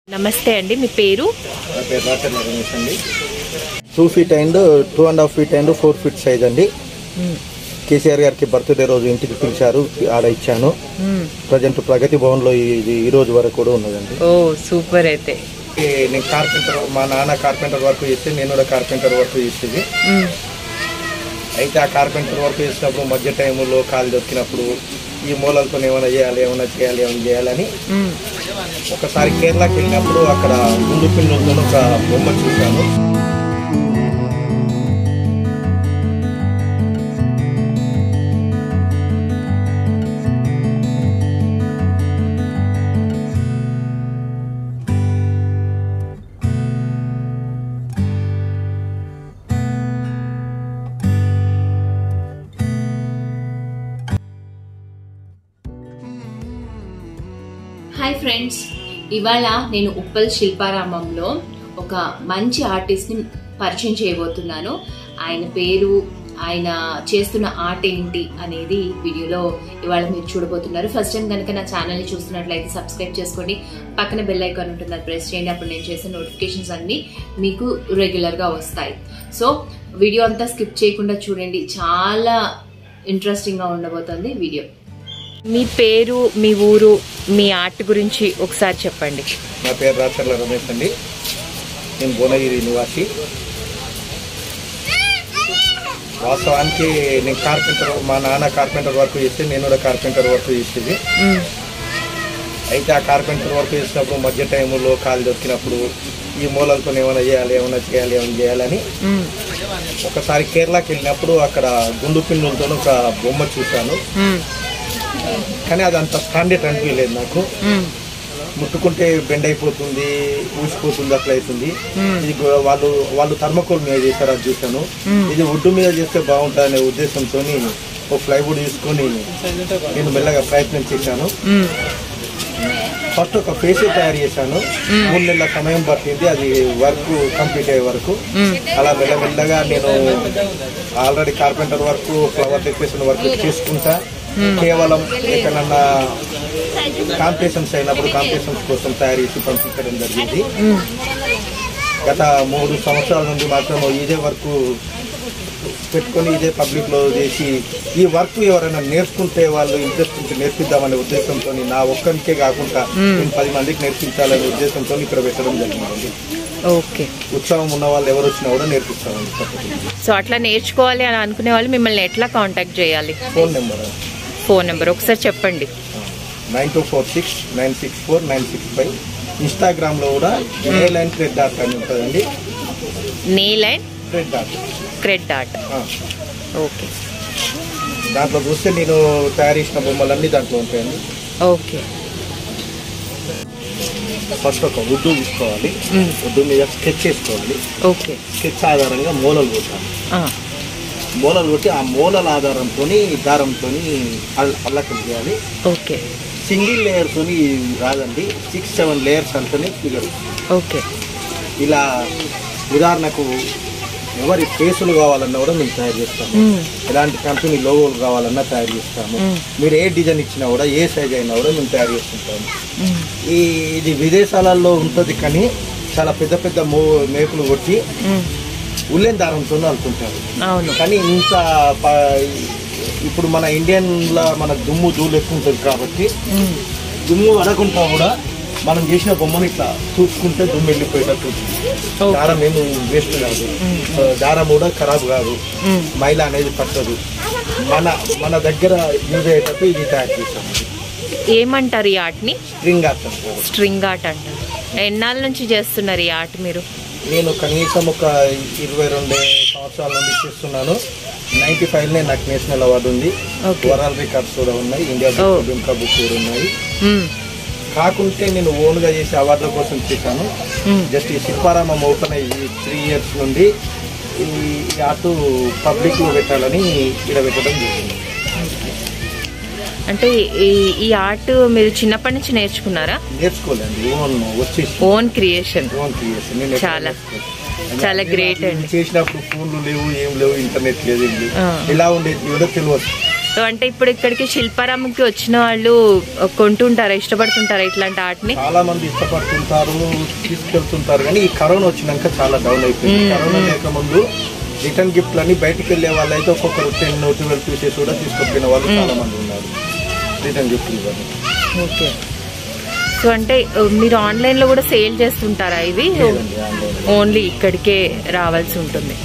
నమస్తే అండి మీ పేరు నా పేరు రాచర్ల రమేష్ అండి two feet and two and half feet and four feet size అండి కేసీఆర్ గారికి బర్త్డే రోజు ఇంటికి పిలిచారు ఆడ ఇచ్చాను ప్రజెంట్ ప్రగతి భవన్లో ఇది ఈ రోజు వరకు కూడా ఉన్నదండి ఓ సూపర్ అయితే ఈ నేను కార్పెంటర్ మా నాన్న కార్పెంటర్ వర్క్ చేస్తే నేను కూడా కార్పెంటర్ వర్క్ చేసేది అయితే ఆ కార్పెంటర్ వర్క్ చేసినప్పుడు మధ్య టైంలో కాలు దొరికినప్పుడు ఈ మూలలతో ఏమైనా చేయాలి ఏమైనా చేయాలి ఏమైనా చేయాలని ఒకసారి కేరళకి వెళ్ళినప్పుడు అక్కడ గుండు పిన్నులతో ఒక బొమ్మ చూశాను హాయ్ ఫ్రెండ్స్ ఇవాళ నేను ఉప్పల్ శిల్పారామంలో ఒక మంచి ఆర్టిస్ట్ని పరిచయం చేయబోతున్నాను ఆయన పేరు ఆయన చేస్తున్న ఆర్ట్ ఏంటి అనేది వీడియోలో ఇవాళ మీరు చూడబోతున్నారు ఫస్ట్ టైం కనుక నా ఛానల్ని చూస్తున్నట్లయితే సబ్స్క్రైబ్ చేసుకోండి పక్కన బెల్ ఐకాన్ ఉంటుంది అది ప్రెస్ చేయండి అప్పుడు నేను చేసే నోటిఫికేషన్స్ అన్నీ మీకు రెగ్యులర్గా వస్తాయి సో వీడియో అంతా స్కిప్ చేయకుండా చూడండి చాలా ఇంట్రెస్టింగ్గా ఉండబోతుంది వీడియో మీ పేరు మీ ఊరు మీ ఆర్ట్ గురించి ఒకసారి చెప్పండి నా పేరు రాచర్ల రమేష్ అండి నేను భువనగిరి నివాసి వాస్తవానికి నేను కార్పెంటర్ మా నాన్న కార్పెంటర్ వర్క్ చేస్తే నేను కూడా కార్పెంటర్ వర్క్ చేసేది అయితే ఆ కార్పెంటర్ వర్క్ చేసినప్పుడు మధ్య టైంలో కాలు దొరికినప్పుడు ఈ మూలలతో ఏమైనా చేయాలి ఏమైనా చేయాలి ఏమైనా చేయాలని ఒకసారి కేరళకి వెళ్ళినప్పుడు అక్కడ గుండు పిన్నులతో ఒక బొమ్మ చూశాను కానీ అది అంత స్టాండర్డ్ అనిపించలేదు నాకు ముట్టుకుంటే బెండ్ అయిపోతుంది ఊసిపోతుంది అట్లా అవుతుంది ఇది గు- వాళ్ళు వాళ్ళు థర్మకోల్ మీద చేశారు అది చూశాను ఇది వుడ్ మీద చేస్తే బాగుంటుంది అనే ఉద్దేశంతో ఒక ప్లైవుడ్ తీసుకొని నేను మెల్లగా ప్రయత్నం చేశాను ఫస్ట్ ఒక ఫేస్ తయారు చేశాను మూడు నెలల సమయం పట్టింది అది వర్క్ కంప్లీట్ అయ్యే వరకు అలా మెల్లమెల్లగా నేను already carpenter work flower decoration work చేసుకుంటా కేవలం ఎక్కడన్నా కాంపిటీషన్స్ అయినప్పుడు కాంపిటీషన్స్ కోసం తయారు చేసి పంపించడం జరిగింది గత మూడు సంవత్సరాల నుండి మాత్రం ఇదే వర్క్ పెట్టుకొని ఇదే పబ్లిక్ లో చేసి ఈ వర్క్ ఎవరైనా నేర్చుకుంటే వాళ్ళు ఇంట్రెస్ట్ ఉంటే నేర్పిద్దామనే ఉద్దేశంతో నా ఒక్కరికే కాకుండా నేను పది మందికి నేర్పించాలనే ఉద్దేశంతో ఇక్కడ పెట్టడం జరిగిందండి ఓకే ఉత్సాహం ఉన్న వాళ్ళు ఎవరు వచ్చినా కూడా నేర్పిస్తామండి తప్పకుండా సో అట్లా నేర్చుకోవాలి అని అనుకునే వాళ్ళు మిమ్మల్ని ఎట్లా కాంటాక్ట్ చేయాలి ఫోన్ నెంబర్ ఫోన్ నెంబర్ ఒకసారి చెప్పండి nine two four six nine six four nine six five ఇన్స్టాగ్రామ్లో కూడా ఏ లైన్ ట్రెడ్ డాట్ అని ఉంటుందండి నీ line thread dot cred dot ఆ. ఓకే దాంట్లో చూస్తే నేను తయారు చేసిన బొమ్మలన్నీ దాంట్లో ఉంటాయండి ఓకే ఫస్ట్ ఒక ఉడ్డు తీసుకోవాలి ఉడ్డు మీద స్కెచ్ చేసుకోవాలి ఓకే స్కెచ్ ఆధారంగా మూలలు కొట్టాలి ఆ, మూలలు కొట్టి ఆ మూలల ఆధారంతో దారంతో అల్లకం చేయాలి ఓకే సింగిల్ లేయర్తో రాదండి సిక్స్ సెవెన్ లేయర్స్ అంతనే ఫిగర్ ఓకే ఇలా ఉదాహరణకు ఎవరి ఫేసులు కావాలన్నా కూడా మేము తయారు చేస్తాము మ్మ్. ఎలాంటి కంపెనీ లోగోలు కావాలన్నా తయారు చేస్తాము మ్మ్. మీరు ఏ డిజైన్ ఇచ్చినా కూడా ఏ సైజ్ అయినా కూడా మేము తయారు చేస్తుంటాము మ్మ్. ఈ ఇది విదేశాలలో ఉంటుంది కానీ చాలా పెద్ద పెద్ద మో మేకులు కొట్టి మ్మ్. ఉల్లెన్ దారంతో అనుకుంటారు అవును కానీ ఇంత ప- ఇప్పుడు మన ఇండియన్లో మన దుమ్ము ధూళి ఎక్కువ ఉంటుంది కాబట్టి మ్మ్. దుమ్ము అడగకుండా కూడా మనం చేసిన బొమ్మను ఇట్లా చూసుకుంటే దుమ్ము వెళ్ళిపోయేటట్టు ఉంటుంది. ఓకే. దారం ఏమి వేస్ట్ కాదు ఆ, దారం కూడా ఖరాబ్ కాదు మ్మ్. మైల అనేది పట్టదు మన మన దగ్గర యూజ్ అయ్యేటట్టు ఇది తయారు చేసాము ఏమంటారు ఈ ఆర్ట్ని స్ట్రింగ్ ఆర్ట్ అంటారు స్ట్రింగ్ ఆర్ట్ అంటారు ఎన్నాళ్ళ నుంచి చేస్తున్నారు ఈ ఆర్ట్ మీరు నేను కనీసం ఒక ఇరవై రెండు సంవత్సరాల నుండి చేస్తున్నాను నైన్టీ ఫైవ్నే నాకు నేషనల్ అవార్డు ఉంది Okay. వరల్డ్ రికార్డ్స్ కూడా ఉన్నాయి India Oh. Book Limca book కూడా ఉన్నాయి మ్మ్. కాకుంటే నేను ఓన్గా చేసే అవార్డుల కోసం చేశాను మ్మ్. జస్ట్ ఈ శిల్పారామం ఓపెన్ అయ్యి త్రీ ఇయర్స్ నుండి ఈ ఈ ఆర్ట్ పబ్లిక్లో పెట్టాలని ఇక్కడ పెట్టడం జరిగింది అంటే ఈ ఈ ఆర్ట్ మీరు చిన్నప్పటి నుంచి నేర్చుకున్నారా నేర్చుకోలేండి ఓన్ వచ్చేసి ఓన్ క్రియేషన్ ఓన్ క్రియేషన్ నేను ఎక్కడ చాలా. నేర్చుకోలేదు. చాలా నేను great అది అండి. చేసినప్పుడు ఫోన్లు లేవు ఏం లేవు ఇంటర్నెట్ లేదు ఏం లేవు ఆ. ఎలా ఉండేది కూడా తెలియదు సో అంటే ఇప్పుడు ఇక్కడికి శిల్పారామంకి వచ్చిన వాళ్ళు కొంటుంటారా ఇష్టపడుతుంటారా ఇట్లాంటి ఆర్ట్ని చాలా మంది ఇష్టపడుతుంటారు తీసుకెళ్తుంటారు కానీ ఈ కరోనా వచ్చినాక చాలా డౌన్ అయిపోయింది మ్మ్. కరోనా లేక ముందు రిటర్న్ గిఫ్ట్లు అని బయటికి వెళ్ళే వాళ్ళు అయితే ఒక్కొక్కరు టెన్ ట్వెల్వ్ పీసెస్ కూడా తీసుకొచ్చిన వాళ్ళు చాలా మంది ఉన్నారు రిటర్న్ గిఫ్ట్ ఇవ్వని ఓకే సో అంటే ఆ, మీరు ఆన్లైన్లో కూడా సేల్ చేస్తుంటారా ఇవి లేదండి ఆన్లైన్ ఓన్లీ ఇక్కడికే రావాల్సి ఉంటుంది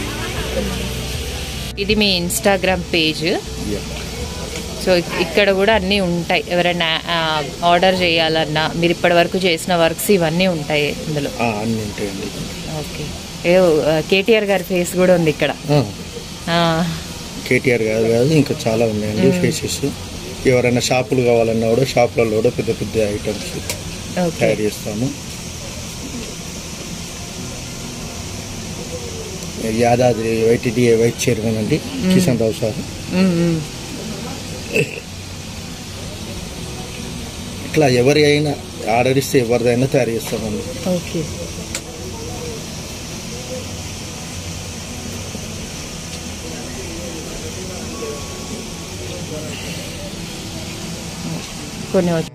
ఇది మీ ఇన్స్టాగ్రామ్ పేజ్ సో ఇక్- ఇక్కడ కూడా అన్నీ ఉంటాయి ఎవరైనా ఆ, ఆర్డర్ చేయాలన్నా మీరు ఇప్పటి వరకు చేసిన వర్క్స్ ఇవన్నీ ఉంటాయి ఇందులో అన్నీ ఉంటాయండి ఓకే ఏ కేటీఆర్ గారి ఫేస్ కూడా ఉంది ఇక్కడ ఆ, కేటీఆర్ గారు కాదు ఇంకా చాలా ఉన్నాయండి ఫేసెస్ ఎవరైనా షాపులు కావాలన్నా కూడా షాపులలో కూడా పెద్ద పెద్ద ఐటమ్స్ ఓకే తయారు చేస్తాము యాదాద్రి వైటీడీఏ వైస్ చైర్మన్ అండి కిషన్ రావు సార్ ఉమ్, ఉమ్. ఇట్లా ఎవరి అయినా ఆర్డర్ ఇస్తే ఎవరిదైనా తయారు చేస్తామండి ఓకే కొన్ని వచ్చి-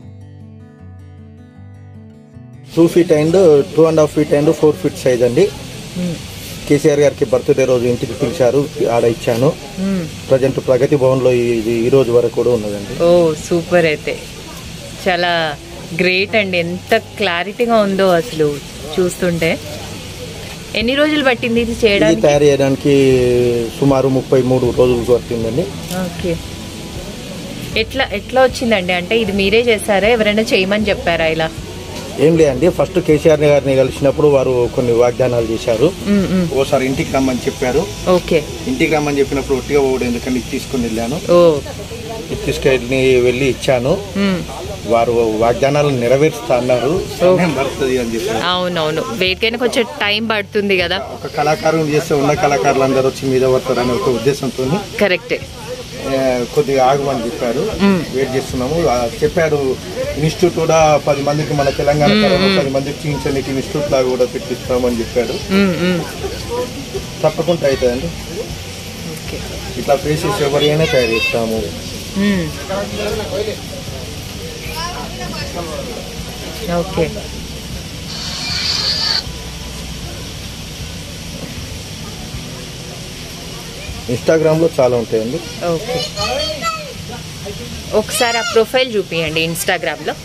two feet and two and half feet and four feet size అండి ఉమ్, కేసీఆర్ గారికి బర్త్డే రోజు ఇంటికి పిలిచారు ఆడ ఇచ్చాను ఉమ్. ప్రజెంట్ ప్రగతి భవన్లో ఇది ఈ రోజు వరకు కూడా ఉన్నదండి ఓ సూపర్ అయితే చాలా గ్రేట్ అండి ఎంత క్లారిటీగా ఉందో అసలు చూస్తుంటే ఎన్ని రోజులు పట్టింది ఇది ఇది చేయడానికి తయారు చేయడానికి సుమారు ముప్పై మూడు రోజులు పడుతుందండి ఓకే ఎట్లా ఎట్లా వచ్చిందండి అంటే ఇది మీరే చేశారా ఎవరైనా చేయమని చెప్పారా ఇలా ఏం లేదండి ఫస్ట్ కేసీఆర్ గారిని కలిసినప్పుడు వారు కొన్ని వాగ్దానాలు చేశారు ఉమ్, ఉమ్. ఓసారి ఇంటికి రమ్మని చెప్పారు ఓకే ఇంటికి రమ్మని చెప్పినప్పుడు ఒట్టిగా పోవడం ఎందుకని ఇది తీసుకుని వెళ్ళాను ఓ ఇది తీసుకెళ్ళి వెళ్ళి ఇచ్చాను ఉమ్. వారు వాగ్దానాలు నెరవేరుస్తా అన్నారు సమయం పడుతుంది అని చెప్పారు అవునవును వేటికైనా కొంచెం టైం పడుతుంది కదా ఒక కళాకారులు చేస్తే ఉన్న కళాకారులు అందరూ వచ్చి మీద పడతారనే ఒక ఉద్దేశంతో కరెక్టే కొద్దిగా ఆగమని చెప్పారు మ్మ్. వెయిట్ చేస్తున్నాము ఆ, చెప్పాడు ఇన్స్టిట్యూట్ కూడా పది మందికి మన తెలంగాణ తరఫున పది మందికి చూపించడానికి ఇన్స్టిట్యూట్ లాగా కూడా పెట్టిస్తామని చెప్పాడు ఉమ్, ఉమ్. తప్పకుండా అవుతుందండి ఓకే ఇట్లా ఫేసెస్ ఎవరైనా తయారు చేస్తాము ఉమ్. ఓకే ఇన్స్టాగ్రామ్ లో చాలా ఉంటాయండి ఓకే ఒకసారి ఆ ప్రొఫైల్ చూపియండి ఇన్స్టాగ్రామ్ లో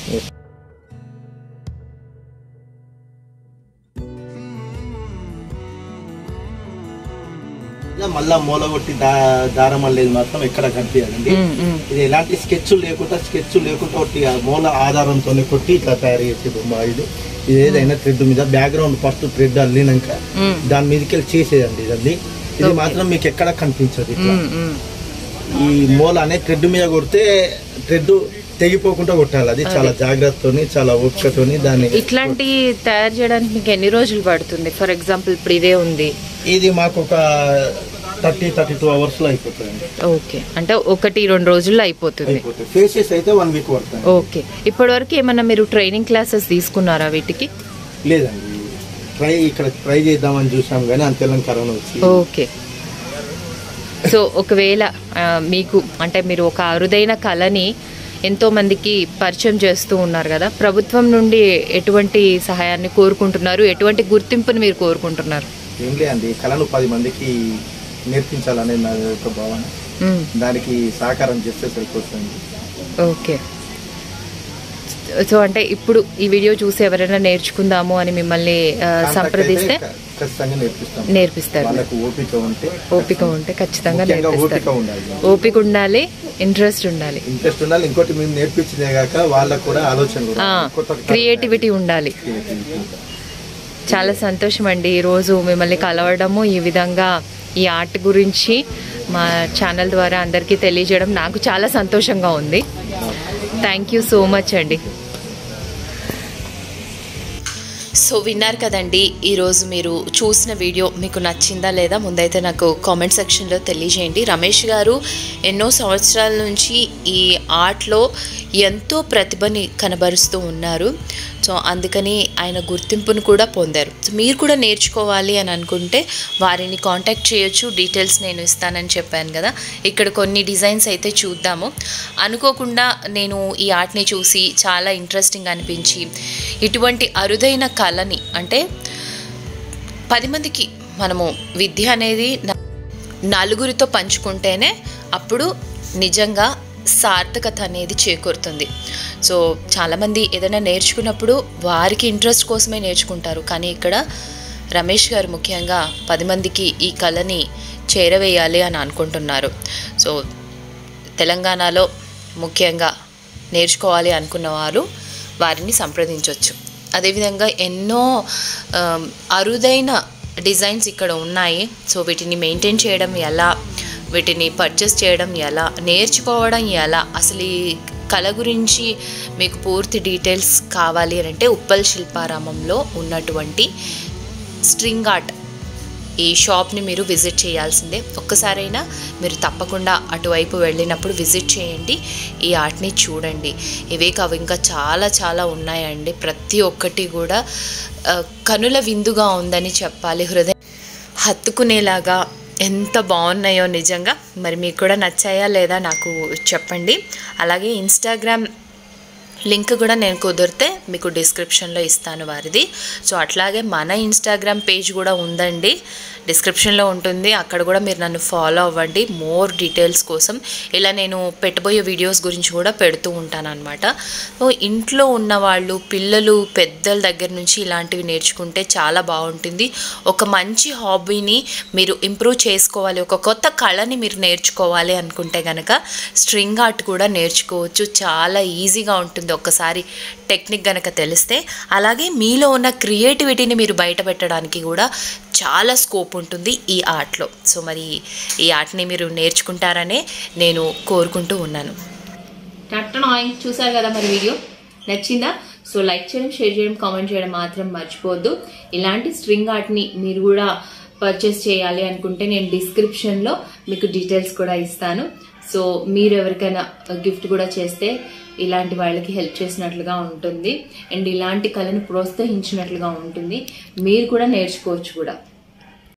ఇలా మళ్ళా మూల కొట్టి దా దారం అల్లేది మాత్రం ఎక్కడ కనిపించాలండి ఉమ్, ఉమ్. ఇది ఎలాంటి స్కెచ్ లేకుండా స్కెచ్ లేకుండా ఒకటి ఆ మూల ఆధారంతో కొట్టి ఇట్లా తయారు చేసే బొమ్మ ఇది ఇది ఏదైనా థ్రెడ్ మీద బ్యాక్గ్రౌండ్ ఫస్ట్ థ్రెడ్ అల్లినాక ఉమ్. దాని మీదకి వెళ్ళి చేసేదండి ఇదండి ఇది Okay. మాత్రం మీకు ఎక్కడ కనిపించదు ఇట్లా ఉమ్, ఉమ్. ఈ మూల అనే థ్రెడ్ మీద కొడితే థ్రెడ్ తెగిపోకుండా కొట్టాలి అది చాలా జాగ్రత్తతోని చాలా ఓపికతోని దాన్ని ఇట్లాంటి తయారు చేయడానికి మీకు ఎన్ని రోజులు పడుతుంది ఫర్ ఎగ్జాంపుల్ ఇప్పుడు ఇదే ఉంది ఇది మాకు ఒక థర్టీ థర్టీ టూ అవర్స్ లో అయిపోతుంది ఓకే అంటే ఒకటి రెండు రోజుల్లో అయిపోతుంది అయిపోతుంది ఫేసెస్ అయితే వన్ వీక్ పడుతుంది ఓకే ఇప్పటి వరకు ఏమన్నా మీరు ట్రైనింగ్ క్లాసెస్ తీసుకున్నారా వీటికి లేదండి ట్రై ఇక్కడ ట్రై చేద్దామని చూసాం కానీ అంతేలం కరోనా వచ్చి ఓకే సో ఒకవేళ ఆ, మీకు అంటే మీరు ఒక అరుదైన కళని ఎంతో మందికి పరిచయం చేస్తూ ఉన్నారు కదా ప్రభుత్వం నుండి ఎటువంటి సహాయాన్ని కోరుకుంటున్నారు ఎటువంటి గుర్తింపుని మీరు కోరుకుంటున్నారు ఏం లేదండి ఈ కళను పది మందికి నేర్పించాలనే నా యొక్క భావన మ్మ్. దానికి సహకారం చేస్తే సరిపోతుంది ఓకే సో అంటే ఇప్పుడు ఈ వీడియో చూసి ఎవరైనా నేర్చుకుందాము అని మిమ్మల్ని ఆ, Contact సంప్రదిస్తే అయితే ఖ- ఖచ్చితంగా నేర్పిస్తాం నేర్పిస్తారు వాళ్ళకు ఓపిక ఉంటే ఓపిక ఉంటే ఖచ్చితంగా ముఖ్యంగా ఓపిక నేర్పిస్తారు ఉండాలి ఓపిక ఉండాలి ఇంట్రెస్ట్ ఉండాలి ఇంట్రెస్ట్ ఉండాలి ఇంకోటి మేము నేర్పించిందే కాక వాళ్ళకు కూడా ఆలోచన కూడా కొత్త కొత్త క్రియేటివిటీ ఉండాలి creativity. చాలా సంతోషం అండి ఈరోజు మిమ్మల్ని కలవడము ఈ విధంగా ఈ ఆర్ట్ గురించి మా ఛానల్ ద్వారా అందరికీ తెలియజేయడం నాకు చాలా సంతోషంగా ఉంది థ్యాంక్ యూ సో మచ్ అండి సో విన్నారు కదండి ఈరోజు మీరు చూసిన వీడియో మీకు నచ్చిందా లేదా ముందైతే నాకు కామెంట్ సెక్షన్లో తెలియజేయండి రమేష్ గారు ఎన్నో సంవత్సరాల నుంచి ఈ ఆర్ట్లో ఎంతో ప్రతిభని కనబరుస్తూ ఉన్నారు సో అందుకని ఆయన గుర్తింపును కూడా పొందారు సో మీరు కూడా నేర్చుకోవాలి అని అనుకుంటే వారిని కాంటాక్ట్ చేయొచ్చు డీటెయిల్స్ నేను ఇస్తానని చెప్పాను కదా ఇక్కడ కొన్ని డిజైన్స్ అయితే చూద్దాము అనుకోకుండా నేను ఈ ఆర్ట్ని చూసి చాలా ఇంట్రెస్టింగ్ అనిపించి ఇటువంటి అరుదైన కళని అంటే పది మందికి మనము విద్య అనేది న- నలుగురితో పంచుకుంటేనే అప్పుడు నిజంగా సార్థకత అనేది చేకూరుతుంది సో చాలామంది ఏదైనా నేర్చుకున్నప్పుడు వారికి ఇంట్రెస్ట్ కోసమే నేర్చుకుంటారు కానీ ఇక్కడ రమేష్ గారు ముఖ్యంగా పది మందికి ఈ కళని చేరవేయాలి అని అనుకుంటున్నారు సో తెలంగాణలో ముఖ్యంగా నేర్చుకోవాలి అనుకున్న వారు వారిని సంప్రదించవచ్చు అదేవిధంగా ఎన్నో ఆమ్, అరుదైన డిజైన్స్ ఇక్కడ ఉన్నాయి సో వీటిని మెయింటైన్ చేయడం ఎలా వీటిని పర్చేస్ చేయడం ఎలా నేర్చుకోవడం ఎలా అసలు ఈ కళ గురించి మీకు పూర్తి డీటెయిల్స్ కావాలి అని అంటే ఉప్పల్ శిల్పారామంలో ఉన్నటువంటి స్ట్రింగ్ ఆర్ట్ ఈ షాప్ని మీరు విజిట్ చేయాల్సిందే ఒక్కసారైనా మీరు తప్పకుండా అటువైపు వెళ్ళినప్పుడు విజిట్ చేయండి ఈ ఆర్ట్ని చూడండి ఇవే కావు ఇంకా చాలా చాలా ఉన్నాయండి ప్రతి ఒక్కటి కూడా ఆ, కనుల విందుగా ఉందని చెప్పాలి హృదయం హత్తుకునేలాగా ఎంత బాగున్నాయో నిజంగా మరి మీకు కూడా నచ్చాయా లేదా నాకు చెప్పండి అలాగే ఇన్స్టాగ్రామ్ లింక్ కూడా నేను కుదిరితే మీకు డిస్క్రిప్షన్లో ఇస్తాను వారిది సో అట్లాగే మన ఇన్స్టాగ్రామ్ పేజ్ కూడా ఉందండి డిస్క్రిప్షన్లో ఉంటుంది అక్కడ కూడా మీరు నన్ను ఫాలో అవ్వండి మోర్ డీటెయిల్స్ కోసం ఇలా నేను పెట్టబోయే వీడియోస్ గురించి కూడా పెడుతూ ఉంటాను అనమాట సో ఇంట్లో ఉన్న వాళ్ళు పిల్లలు పెద్దల దగ్గర నుంచి ఇలాంటివి నేర్చుకుంటే చాలా బాగుంటుంది ఒక మంచి హాబీని మీరు ఇంప్రూవ్ చేసుకోవాలి ఒక కొత్త కళని మీరు నేర్చుకోవాలి అనుకుంటే కనుక స్ట్రింగ్ ఆర్ట్ కూడా నేర్చుకోవచ్చు చాలా ఈజీగా ఉంటుంది ఒక్కసారి టెక్నిక్ గనక తెలిస్తే అలాగే మీలో ఉన్న క్రియేటివిటీని మీరు బయట పెట్టడానికి కూడా చాలా స్కోప్ ఉంటుంది ఈ ఆర్ట్లో సో మరి ఈ ఆర్ట్ని మీరు నేర్చుకుంటారనే నేను కోరుకుంటూ ఉన్నాను టట్టనాయింగ్ చూసారు కదా మరి వీడియో నచ్చిందా సో లైక్ చేయడం షేర్ చేయడం కామెంట్ చేయడం మాత్రం మర్చిపోవద్దు ఇలాంటి స్ట్రింగ్ ఆర్ట్ని మీరు కూడా పర్చేస్ చేయాలి అనుకుంటే నేను డిస్క్రిప్షన్లో మీకు డీటెయిల్స్ కూడా ఇస్తాను సో మీరు ఎవరికైనా గిఫ్ట్ కూడా చేస్తే ఇలాంటి వాళ్ళకి హెల్ప్ చేసినట్లుగా ఉంటుంది అండ్ ఇలాంటి కళను ప్రోత్సహించినట్లుగా ఉంటుంది మీరు కూడా నేర్చుకోవచ్చు కూడా